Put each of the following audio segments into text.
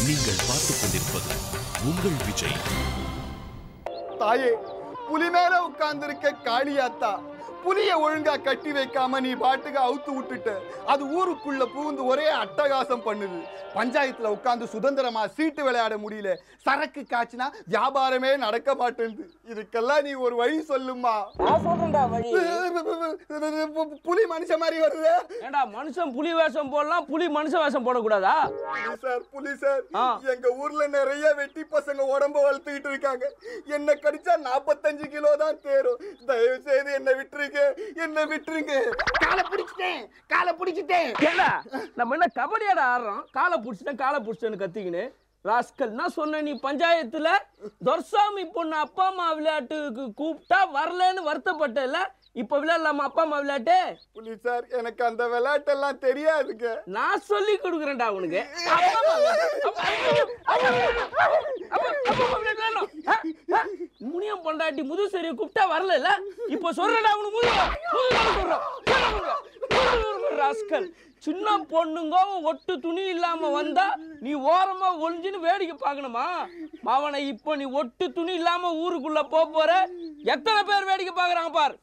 நீங்கள் பார்த்துக் கொண்டிருப்பது உங்கள் விஜய் தாயே புலி மேல உட்கார்ந்திருக்க காளியாத்தா புலிய ஒழுங்கா கட்டி வைக்காம நீ பாட்டுக்கு அவுத்து விட்டுட்ட அது ஊருக்குள்ள புகுந்து ஒரே அட்டகாசம் பண்ணுது பஞ்சாயத்துல உட்கார்ந்து சுதந்திரமா சீட்டு விளையாட முடியல சரக்கு காய்ச்சினா வியாபாரமே நடக்க மாட்டேங்குது இதுக்கெல்லாம் நீ ஒரு வழி சொல்லுமா நான் சொல்றேன்டா வழி புலி மனுஷ மாதிரி வருது ஏண்டா மனுஷன் புலி வேஷம் போடலாம் புலி மனுஷ வேஷம் போடக்கூடாதா புலி சார் புலி சார் ஆ. எங்க ஊர்ல நிறைய வெட்டி பசங்க உடம்ப வளர்த்துக்கிட்டு இருக்காங்க என்ன கடிச்சா நாற்பத்தஞ்சு கிலோ தான் தேரும் தயவு செய்து என்ன விட்டுருங்க என்ன விட்டுருங்க காலை பிடிச்சிட்டேன் காலை பிடிச்சிட்டேன் ஏண்டா நம்ம என்ன கபடியாட ஆடுறோம் காலை புடிச்சிட்டேன் காலை புடிச்சிட்டேன்னு கத்திக்கின்னு ராஸ்கல் நான் சொன்ன நீ பஞ்சாயத்துல துர்சாமி பொண்ணு அப்பா அம்மா விளையாட்டுக்கு கூப்பிட்டா வரலன்னு வருத்தப்பட்டல இப்ப விளையாடலாமா அப்பா அம்மா விளையாட்டு புலி சார் எனக்கு அந்த விளையாட்டெல்லாம் தெரியாதுங்க நான் சொல்லி கொடுக்குறேன்டா உனக்கு அப்பா அம்மா விளையாட்டு. அப்பா, அப்பா, அப்பா, அப்பா, அப்பா விளையாடலாம். ஆ, ஆ, முனியம் பொண்டாட்டி முதுசெரிய கூப்பிட்டா வரல இப்ப சொல்றேன்டா உனக்கு முது முது சொல்றேன் ராஸ்கல் சின்ன பொண்ணுங்க ஒட்டு துணி இல்லாம வந்தா நீ ஓரமா ஒளிஞ்சுன்னு வேடிக்கை பார்க்கணுமா மாவனை இப்போ நீ ஒட்டு துணி இல்லாம ஊருக்குள்ள போக போற எத்தனை பேர் வேடிக்கை பார்க்கறாங்க பார்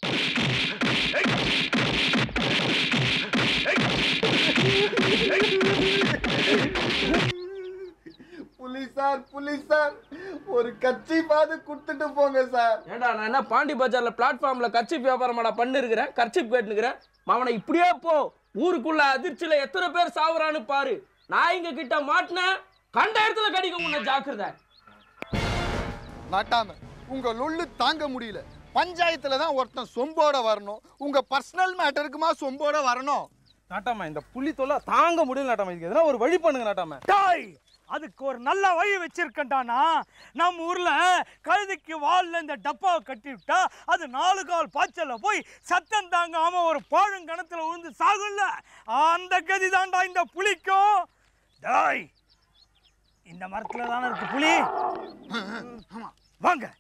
புலி சார் புலி சார் ஒரு கட்சி பாது கொடுத்துட்டு போங்க சார் ஏண்டா நான் என்ன பாண்டி பஜார்ல பிளாட்ஃபார்ம்ல கர்ச்சிப் வியாபாரமாடா பண்ணிருக்கிறேன் கர்ச்சிப் கேட்டுக்கிறேன் மாவனை இப்படியே போ ஊருக்குள்ள அதிர்ச்சியில எத்தனை பேர் சாவுறான்னு பாரு நாய்ங்க கிட்ட மாட்டினேன் கண்ட இடத்துல கடிக்க உன்னை ஜாக்கிரதை நாட்டாம உங்க லொள்ளு தாங்க முடியல பஞ்சாயத்துல தான் ஒருத்தன் சொம்போட வரணும் உங்க பர்சனல் மேட்டருக்குமா சொம்போட வரணும் நாட்டாம இந்த புலி தொல்லை தாங்க முடியல நாட்டாம இதுக்கு எதனா ஒரு வழி பண்ணுங்க நாட்டாம டாய் அதுக்கு ஒரு நல்ல வழி வச்சிருக்கேன்டானா நம்ம ஊர்ல கழுதைக்கு வால்ல இந்த டப்பாவை கட்டி விட்டா அது நாலு கால் பாய்ச்சல்ல போய் சத்தம் தாங்காம ஒரு பாழுங்கணத்துல விழுந்து சாகும்ல அந்த கதி தான்டா இந்த புலிக்கும் டாய் இந்த மரத்துல தானே இருக்கு புலி வாங்க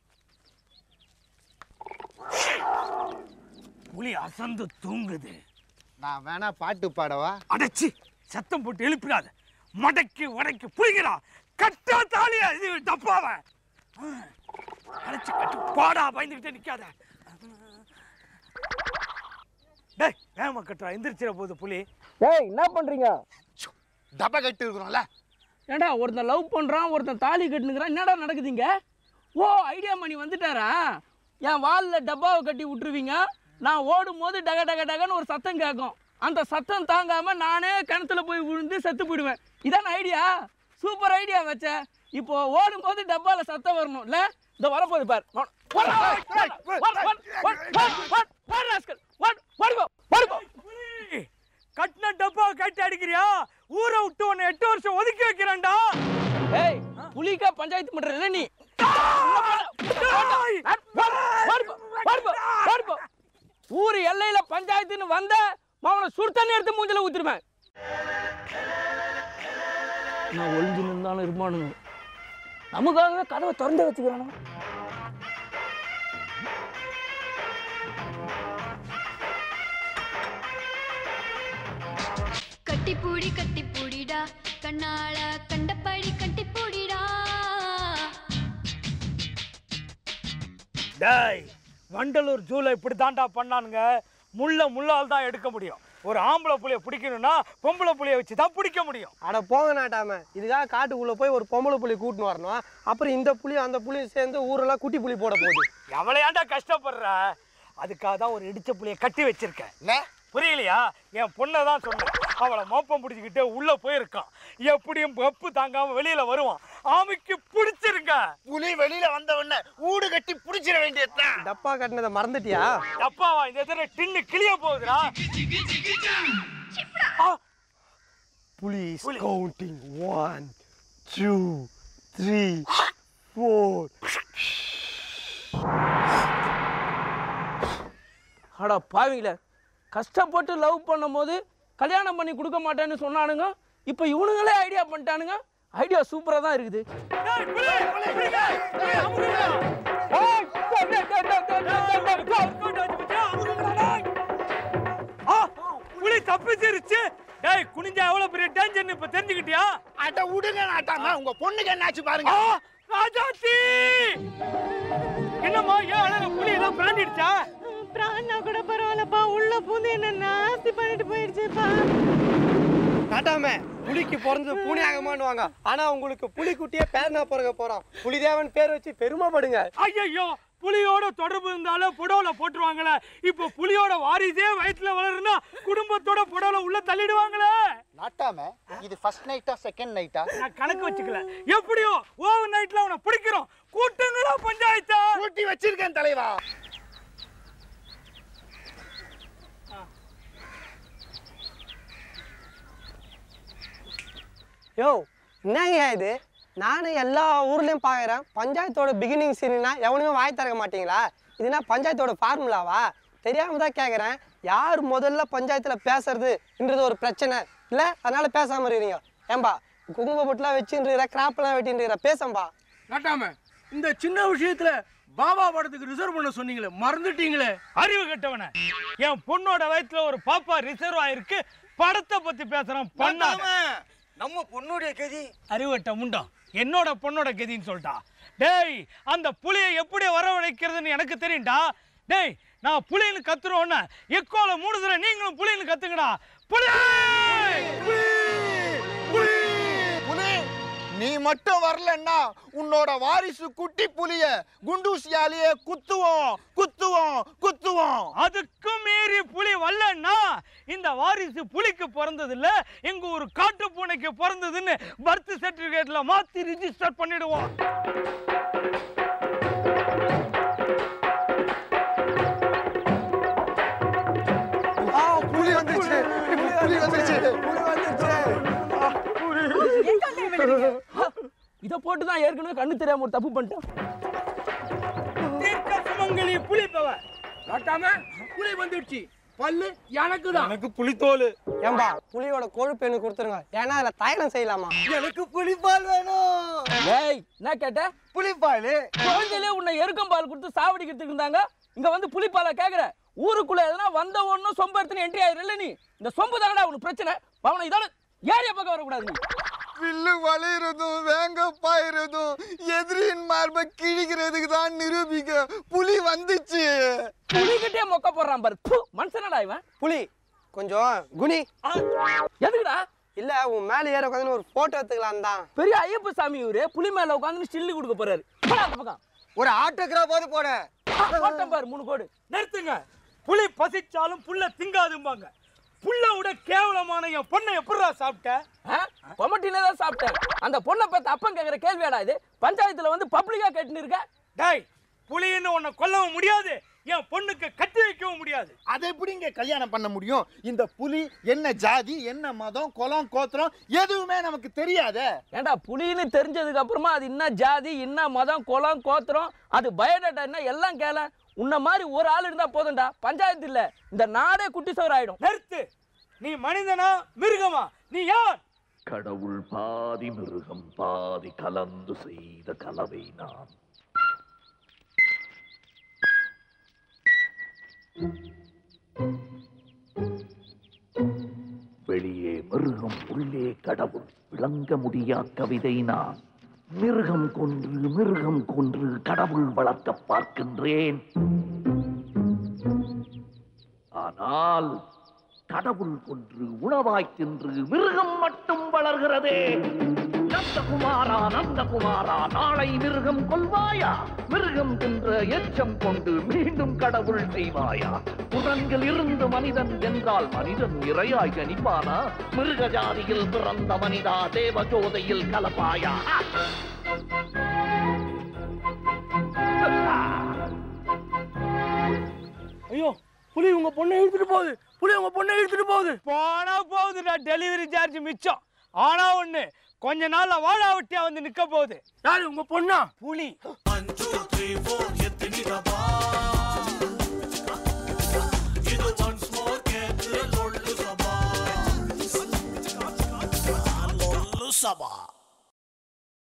புலி அசந்து தூங்குது நான் வேணா பாட்டு பாடவா அடைச்சி சத்தம் போட்டு எழுப்பிடாத மடக்கி உடைக்கி புரிகிறா கட்டா தாலியா இது டப்பாவ அடைச்சு கட்டு பாடா பயந்துகிட்டே நிக்காத டேய் வேகமா கட்டுறா எந்திரிச்சிட போகுது புலி ஏய் என்ன பண்றீங்க டப்பா கட்டி இருக்கிறோம்ல ஏண்டா ஒருத்தன் லவ் பண்றான் ஒருத்தன் தாலி கட்டுனுங்கிறான் என்னடா நடக்குதுங்க ஓ ஐடியா மணி வந்துட்டாரா என் வாலில் டப்பாவை கட்டி விட்டுருவீங்க நான் ஓடும் போது டக டக டகன்னு ஒரு சத்தம் கேட்கும் அந்த சத்தம் தாங்காம நானே கிணத்துல போய் விழுந்து செத்து போயிடுவேன் இதான ஐடியா சூப்பர் ஐடியா வச்ச இப்போ ஓடும் போது டப்பால சத்தம் வரணும் இல்ல இந்த வரப்போகுது பார் வா- வா- வா- வா- வா- வா- வா- வா- வா- வா, rascal. வா- வாடிப்போ, வாடிப்போ. புலி கட்டின டப்பாவை கட்டி அடிக்கிறியா ஊரை விட்டு உன்னை எட்டு வருஷம் ஒதுக்கி வைக்கிறேன்டா ஏய் புலிக்கா பஞ்சாயத்து பண்ற இல்ல நீ டேய்! வாடிப்போ, வாடிப்போ, வாடிப்போ. ஊர் எல்லையில பஞ்சாயத்துன்னு வந்த மாவனை சுடு தண்ணி எடுத்து மூஞ்சில ஊத்திருவேன் நான் ஒளிஞ்சு நின்றாலும் இருப்பானுங்க நமக்காக கதவை திறந்து வச்சுக்கிறானோ கட்டிப்பூடி கட்டிப்பூடிடா கண்ணால கண்டபடி கட்டிப்பூடிடா டேய் வண்டலூர் ஜூலை இப்படி தாண்டா பண்ணானுங்க முள்ள முள்ளால் தான் எடுக்க முடியும் ஒரு ஆம்பளை புளிய பிடிக்கணும்னா பொம்பளை புளிய வச்சு தான் பிடிக்க முடியும் அட போங்க நாட்டாம இதுக்காக காட்டுக்குள்ள போய் ஒரு பொம்பளை புலி கூட்டின்னு வரணும் அப்புறம் இந்த புலி அந்த புலி சேர்ந்து ஊரெல்லாம் குட்டி புலி போட போகுது எவ்வளையாண்டா கஷ்டப்படுற அதுக்காக தான் ஒரு இடிச்ச புளிய கட்டி வச்சிருக்கேன் புரியலையா என் பொண்ணை தான் சொன்னேன் அவளை மோப்பம் பிடிச்சிக்கிட்டு உள்ள போயிருக்கான் எப்படியும் பப்பு தாங்காம வெளியில வருவான் ஆமைக்கு பிடிச்சிருக்க புலி வெளியில வந்த உடனே ஊடு கட்டி புடிச்சிட வேண்டியதுதான் டப்பா கட்டினதை மறந்துட்டியா அப்பாவா இந்த தடவை டின்னு கிளிய போகுதுடா ஆ, புலிஸ் counting one two three four அடா பாவிங்களே கஷ்டப்பட்டு லவ் பண்ணும்போது கல்யாணம் பண்ணி கொடுக்க மாட்டேன்னு சொன்னானுங்க இப்போ இவனுங்களே ஐடியா பண்ணிட்டானுங்க ஐடியா சூப்பராக தான் இருக்குது டேய், புலி, புலி, புலிங்க, புலி, அமுக்குங்க. ஏய், டேய், டேய், டேய், டேய், டேய், டேய், டேய், டேய். ஆ, புலி தப்பிச்சிருச்சு டேய் குனிஞ்சா எவ்வளவு பெரிய டேஞ்சர்னு இப்ப தெரிஞ்சுக்கிட்டியா அட விடுங்க நாட்டாம உங்க பொண்ணுக்கு என்னாச்சு பாருங்க ஆ, ராஜாத்தி என்னம்மா ஏன் அழற புலி ஏதோ பிராண்டிடுச்சா பிராணா கூட பரவாயில்லப்பா உள்ள பூந்து என்ன நாஸ்தி பண்ணிட்டு போயிடுச்சுப்பா நாட்டாம புலிக்கு பிறந்தது பூனை ஆகமானுவாங்க ஆனா உங்களுக்கு புலிக்குட்டியே பேரனா பிறக்க போறோம் புலிதேவன் பேர் வச்சு பெருமைப்படுங்க ஐயோ புலியோட தொடர்பு இருந்தாலும் புடவுல போட்டுருவாங்களே இப்போ புலியோட வாரிசே வயிற்றுல வளருனா குடும்பத்தோட புடவுல உள்ள தள்ளிடுவாங்களே நாட்டாம இது ஃபர்ஸ்ட் நைட்டா செகண்ட் நைட்டா நான் கணக்கு வச்சுக்கல எப்படியோ ஓவர் நைட்ல அவனை பிடிக்கிறோம் கூட்டுங்களா பஞ்சாயத்தா கூட்டி வச்சிருக்கேன் தலைவா யோ என்னங்க இது நானும் எல்லா ஊர்லயும் பார்க்குறேன் பஞ்சாயத்தோட பிகினிங் சீனா எவனுமே வாய் திறக்க மாட்டீங்களா இதுனா பஞ்சாயத்தோட ஃபார்முலாவா தெரியாம தான் கேட்குறேன் யார் முதல்ல பஞ்சாயத்தில் பேசுறதுன்றது ஒரு பிரச்சனை இல்லை அதனால பேசாம இருக்கிறீங்க ஏம்பா குங்கும பொட்டுலாம் வச்சுருக்கிற கிராப்லாம் வெட்டின்ற பேசம்பா நாட்டாம இந்த சின்ன விஷயத்துல பாபா படத்துக்கு ரிசர்வ் பண்ண சொன்னீங்களே மறந்துட்டீங்களே அறிவு கெட்டவன என் பொண்ணோட வயித்துல ஒரு பாப்பா ரிசர்வ் ஆயிருக்கு படத்தை பத்தி பேசுறான் பண்ணாம நம்ம பொண்ணுடைய கதி அறிவட்ட முண்டம் என்னோட பொண்ணோட கதின்னு சொல்லிட்டா டேய் அந்த புலியை எப்படி வரவழைக்கிறதுன்னு எனக்கு தெரியும்டா டேய் நான் புலின்னு கத்துறோன்னு எக்கோல மூணு தடவை நீங்களும் புலின்னு கத்துங்கடா புலி புலி புலி நீ மட்டும் வரலன்னா உன்னோட வாரிசு குட்டி புலிய குண்டூசியாலேயே குத்துவோம் குத்துவோம் குத்துவோம் அதுக்கும் மீறி புலி வரலன்னா இந்த வாரிசு புலிக்கு பிறந்தது இல்ல எங்க ஒரு காட்டு பூனைக்கு பிறந்ததுன்னு பர்த் சர்டிபிகேட்ல மாத்தி ரிஜிஸ்டர் பண்ணிடுவோம் புலி வந்துருச்சு புலி வந்துருச்சு புலி வந்துருச்சு இதை போட்டு தான் ஏற்கனவே கண்ணு தெரியாம ஒரு தப்பு பண்ணிட்டேன் தீர்க்க சுமங்கலி புலி பவர் நாட்டாம புலி வந்துடுச்சு பல்லு எனக்கு தான் எனக்கு புலித்தோல் ஏம்பா புலியோட கொழுப்பு எனக்கு கொடுத்துருங்க ஏன்னா அதில் தயணம் செய்யலாமா எனக்கு புலிப்பால் வேணும் ஏய் என்ன கேட்ட புலிப்பால் குழந்தையிலே உன்னை எருக்கம் பால் கொடுத்து சாவடிக்கிறதுக்கு இருந்தாங்க இங்க வந்து புலிப்பாலை கேக்குற ஊருக்குள்ள எதனா வந்த ஒண்ணும் சொம்பு எடுத்துன்னு என்ட்ரி ஆயிரல நீ இந்த சொம்பு தானடா உனக்கு பிரச்சனை பவன இதான ஏரியா பக்கம் வரக்கூடாது நீ வில்லு வளையிறதும் வேங்க பாயிறதும் எதிரியின் மார்பை கிழிக்கிறதுக்கு தான் நிரூபிக்க புலி வந்துச்சு புலிகிட்டே மொக்க போடுறான் பாரு ப்பு, மனுஷனடா இவன் புலி கொஞ்சம் குனி எதுக்குடா இல்ல உன் மேல ஏற உட்காந்து ஒரு போட்டோ எடுத்துக்கலாம் தான் பெரிய ஐயப்ப சாமி இவரு புலி மேல உட்காந்து ஸ்டில்லு கொடுக்க போறாரு போடா அந்த பக்கம் ஒரு ஆட்டோகிராஃபாவது போட ஆ, போட்டேன் பாரு மூணு கோடு நிறுத்துங்க புலி பசிச்சாலும் புல்ல திங்காதும்பாங்க புல்ல விட கேவலமான என் பொண்ணை எப்படிடா சாப்பிட்ட கொமட்டில தான் சாப்பிட்டேன் அந்த பொண்ணை பார்த்து அப்பன் கேட்குற கேள்வியாடா இது பஞ்சாயத்துல வந்து பப்ளிக்கா கேட்டுன்னு இருக்க டேய் புலின்னு உன்னை கொல்லவும் முடியாது என் பொண்ணுக்கு கட்டி வைக்கவும் முடியாது அதை எப்படி இங்க கல்யாணம் பண்ண முடியும் இந்த புலி என்ன ஜாதி என்ன மதம் குலம் கோத்திரம் எதுவுமே நமக்கு தெரியாதே ஏன்டா புலின்னு தெரிஞ்சதுக்கு அப்புறமா அது என்ன ஜாதி என்ன மதம் குலம் கோத்திரம் அது பயோடேட்டா என்ன எல்லாம் கேள உன்ன மாதிரி ஒரு ஆள் இருந்தா போதும்டா பஞ்சாயத்து இல்ல இந்த நாடே குட்டி சோறு ஆயிடும் நிறுத்து நீ மனிதனா மிருகமா நீ யார் கடவுள் பாதி மிருகம் பாதி கலந்து செய்த கலவை நான் வெளியே மிருகம் உள்ளே கடவுள் விளங்க முடியா கவிதை நான் மிருகம் கொன்று மிருகம் கொன்று கடவுள் வளர்க்க பார்க்கின்றேன் ஆனால் கடவுள் கொன்று உணவாய் தின்று மிருகம் மட்டும் வளர்கிறதே நந்தகுமாரா நந்தகுமாரா நாளை மிருகம் கொல்வாயா மிருகம் தின்ற எச்சம் கொண்டு மீண்டும் கடவுள் செய்வாயா புறன்கள் இருந்து மனிதன் என்றால் மனிதன் இரையாய் கணிப்பானா மிருக ஜாதியில் பிறந்த மனிதா தேவஜோதையில் கலப்பாயா ஐயோ புலி உங்க பொண்ணை இழுத்துட்டு போகுது புலி உங்க பொண்ணை இழுத்துட்டு போகுது போனா போகுதுடா டெலிவரி சார்ஜ் மிச்சம் ஆனா ஒண்ணு கொஞ்ச நாள்ல வாழா வெட்டியா வந்து நிக்க போகுது யாரு உங்க பொண்ணா புலி